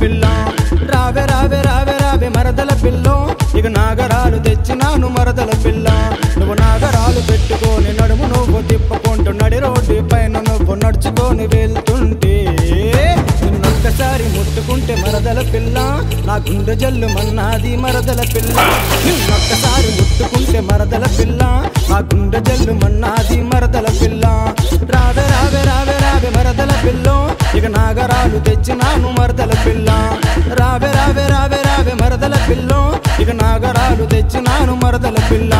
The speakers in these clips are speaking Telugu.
పిల్ల రావే రావే రావే రావే మరదల పిల్లో ఇక నాగరాలు తెచ్చినాను మరదల పిల్ల నువ్వు నాగరాలు పెట్టుకొని నడుము నువ్వు తిప్పుకుంటూ నడి రోడ్డు పైన నువ్వు నడుచుకొని వెళ్తుంటే నిన్నొక్కసారి ముట్టుకుంటే మరదల పిల్ల నా గుండె జల్లు మన్నాది మరదల పిల్ల నిన్నొక్కసారి ముట్టుకుంటే మరదల పిల్ల నా గుండె జల్లు మన్నాది మరదల పిల్ల రావే రావే రావే రావే మరదల పిల్లో ఇక నాగరాలు తెచ్చినాను మరదల పిల్ల రావే రావే రావే రావే మరదల పిల్లో ఇక నాగరాలు తెచ్చినాను మరదల పిల్ల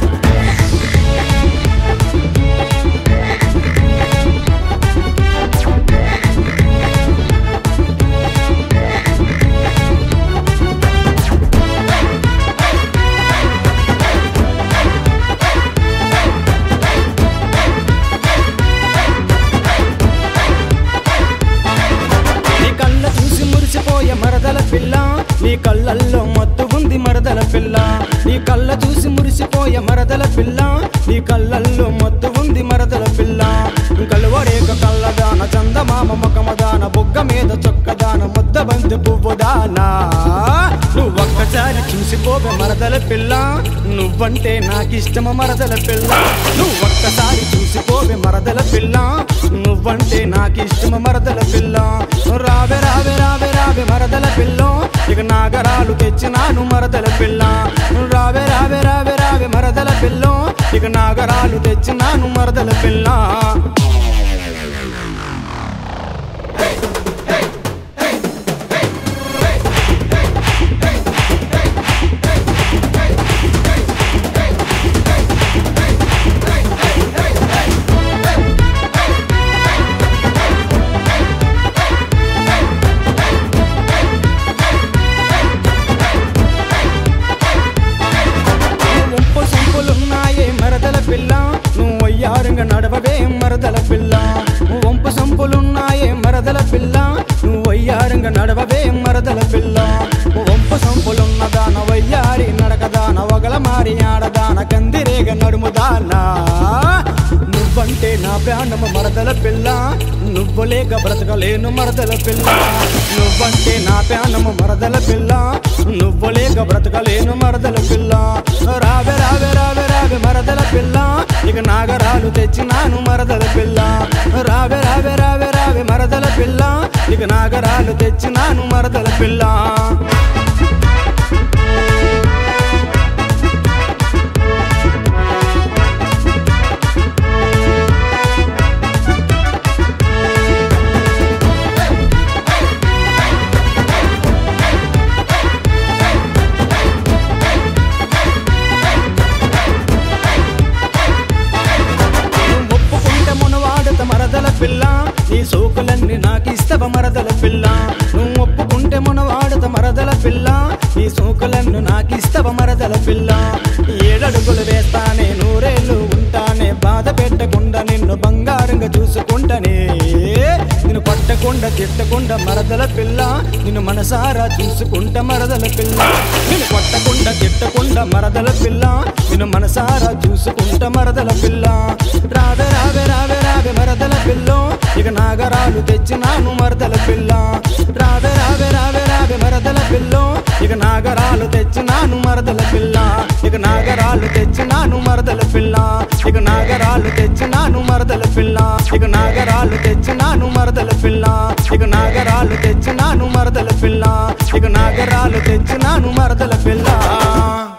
నీ కళ్ళ చూసి మురిసిపోయే మరదల పిల్ల నీ కళ్ళల్లో మత్తు ఉంది మరదల పిల్ల నీ కళ్ళ చూసి మురిసిపోయే మరదల పిల్ల నీ కళ్ళల్లో మత్తు ఉంది మరదల పిల్ల కలువరేక కళ్ళదాన చందమామ ముఖమదాన బొగ్గ మీద చొక్కదాన ముద్ద బంతి పువ్వుదానా నువ్వు ఒక్కసారి చూసిపోవే మరదల పిల్ల నువ్వంటే నాకిష్టమ మరదల పిల్ల నువ్వు ఒక్కసారి చూసిపోవే మరదల పిల్ల నువ్వంటే నాకిష్టమ మరదల పిల్ల రావే రావే రావే రావే మరదల పిల్ల ఇక నాగరాలు తెచ్చినాను మరదల పిల్ల రావే రావే రావే రావే మరదల పిల్ల ఇక నాగరాలు తెచ్చినాను మరదల పిల్ల వంపు సంపులున్నాయే మరదల పిల్ల నువ్వు వయ్యారంగా నడవవే మరదల పిల్ల వంపు సంపులున్నాయే మరదల పిల్ల నువ్వు వయ్యారంగా నడవవే మరదల పిల్ల వంపు సంపులున్నదాన వయ్యారి నడకదాన వగల మారి ఆడదాన కందిరేగ నడుముదానా నువ్వంటే నా ప్రాణము మరదల పిల్ల నువ్వు లేక బ్రతకలేను మరదల పిల్ల నువ్వంటే నా ప్రాణము మరదల పిల్ల నువ్వు లేక బ్రతకలేను మరదల పిల్ల రావే రావే రావే రావే మరదల పిల్ల ఇక నాగరాలు తెచ్చినాను మరదల పిల్ల రావే రావే రావే రావే మరదల పిల్ల ఇక నాగరాలు తెచ్చినాను మరదల పిల్ల ఒప్పుకుంటే మునవాడత మరదల పిల్ల నీ సోకులన్నీ నాకు ఇస్తవ మరదల పిల్ల నువ్వు ఒప్పుకుంటే మునవాడత మరదల పిల్ల నీ సోకులన్నీ నాకు ఇస్తవ మరదల పిల్ల ఏడడుగులు వేస్తానే నూరేళ్ళు ఉంటానే బాధ పెట్టకుండా నిన్ను బంగారంగా చూసుకుంటానే నిన్ను పట్టకుండా తిట్టకుండా మరదల పిల్ల నిన్ను మనసారా చూసుకుంటా మరదల పిల్ల నిన్ను కొట్టకుండా తిట్టకుండా మరదల పిల్ల నిన్ను మనసారా చూసుకుంటా మరదల పిల్ల రావే రావే రావే రావే మరదల పిల్లో ఇక నాగరాలు తెచ్చినాను మరదల పిల్ల రావే రావే రావే రావే మరదల పిల్లో ఇక నాగరాలు తెచ్చినాను మరదల పిల్ల ఇక నాగరాలు తెచ్చినాను మరదల పిల్ల ఇక నాగరాలు తెచ్చినాను మరదల పిల్ల ఇక నాగరాలు తెచ్చినాను మరదల పిల్ల ఇక నాగరాలు తెచ్చినాను మరదల పిల్ల ఇక నాగరాలు తెచ్చినాను మరదల పిల్ల